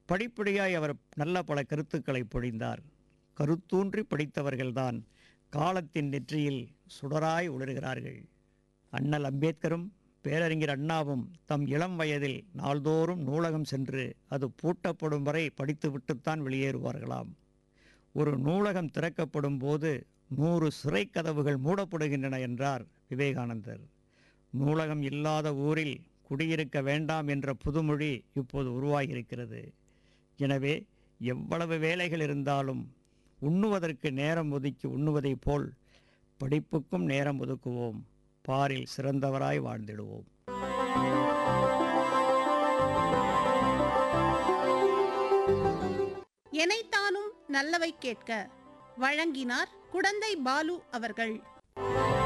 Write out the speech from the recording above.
படிப்படியாய் அவர் நல்ல பல கருத்துக்களை பொழிந்தார் கருத்தூன்றி படித்தவர்கள்தான் காலத்தின் நெற்றியில் சுடராய் ஒளிர்கிறார்கள் அண்ணல் அம்பேத்கரும் பேரறிஞர் அண்ணாவும் தம் இளம் வயதில் நாள்தோறும் நூலகம் சென்று அது பூட்டப்படும் வரை படித்துவிட்டுத்தான் வெளியேறுவார்களாம் ஒரு நூலகம் திறக்கப்படும் போது நூறு சிறை கதவுகள் மூடப்படுகின்றன என்றார் விவேகானந்தர் நூலகம் இல்லாத ஊரில் குடியிருக்க வேண்டாம் என்ற புதுமொழி இப்போது உருவாகியிருக்கிறது எனவே எவ்வளவு வேலைகள் இருந்தாலும் உண்ணுவதற்கு நேரம் ஒதுக்கி உண்ணுவதைப் போல் படிப்புக்கும் நேரம் ஒதுக்குவோம் பாரில் சிறந்தவராய் வாழ்ந்திடுவோம் எனைத்தானும் நல்லவை கேட்க வழங்கினார் குடந்தை பாலு அவர்கள்